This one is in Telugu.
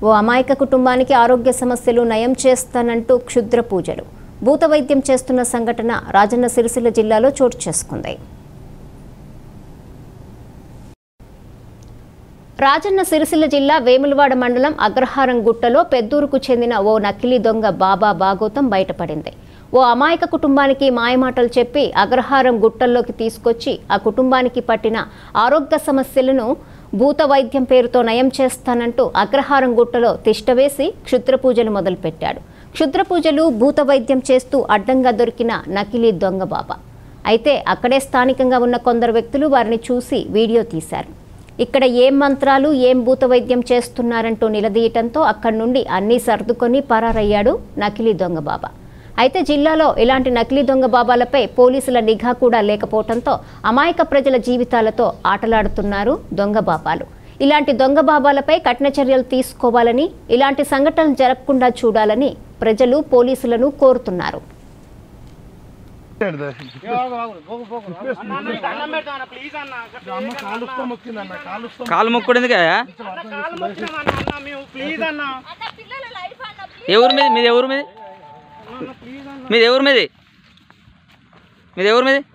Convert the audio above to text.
ఓ అమాయక కుటుంబానికి ఆరోగ్య సమస్యలు నయం చేస్తానంటూ క్షుద్ర పూజలు భూత వైద్యం చేస్తున్న సంఘటన రాజన్న సిరిసిల్ల జిల్లాలో చోటు చేసుకుంది రాజన్న సిరిసిల్ల జిల్లా వేములవాడ మండలం అగ్రహారం గుట్టలో పెద్దూరుకు చెందిన ఓ నకిలీ దొంగ బాబా బాగోతం బయటపడింది ఓ అమాయక కుటుంబానికి మాయమాటలు చెప్పి అగ్రహారం గుట్టల్లోకి తీసుకొచ్చి ఆ కుటుంబానికి పట్టిన ఆరోగ్య సమస్యలను భూత వైద్యం పేరుతో నయం చేస్తానంటూ అగ్రహారం గుట్టలో తిష్టవేసి క్షుద్ర పూజలు మొదలుపెట్టాడు క్షుద్ర పూజలు భూత వైద్యం చేస్తూ అడ్డంగా దొరికిన నకిలీ దొంగ బాబా అయితే అక్కడే స్థానికంగా ఉన్న కొందరు వ్యక్తులు వారిని చూసి వీడియో తీశారు ఇక్కడ ఏం మంత్రాలు ఏం భూత వైద్యం చేస్తున్నారంటూ నిలదీయటంతో అక్కడి నుండి అన్నీ సర్దుకొని పరారయ్యాడు నకిలీ దొంగ బాబా అయితే జిల్లాలో ఇలాంటి నకిలీ దొంగ బాబాలపై పోలీసుల నిఘా కూడా లేకపోవడంతో అమాయక ప్రజల జీవితాలతో ఆటలాడుతున్నారు దొంగ బాబాలు ఇలాంటి దొంగ బాబాలపై కఠిన చర్యలు తీసుకోవాలని ఇలాంటి సంఘటనలు జరగకుండా చూడాలని ప్రజలు పోలీసులను కోరుతున్నారు కాలు మొక్కుడు ఎందుకు ప్లీజ్ అన్న ఎవరు మీది మీది ఎవరు మీది మీది ఎవరు మీది మీది ఎవరు మీది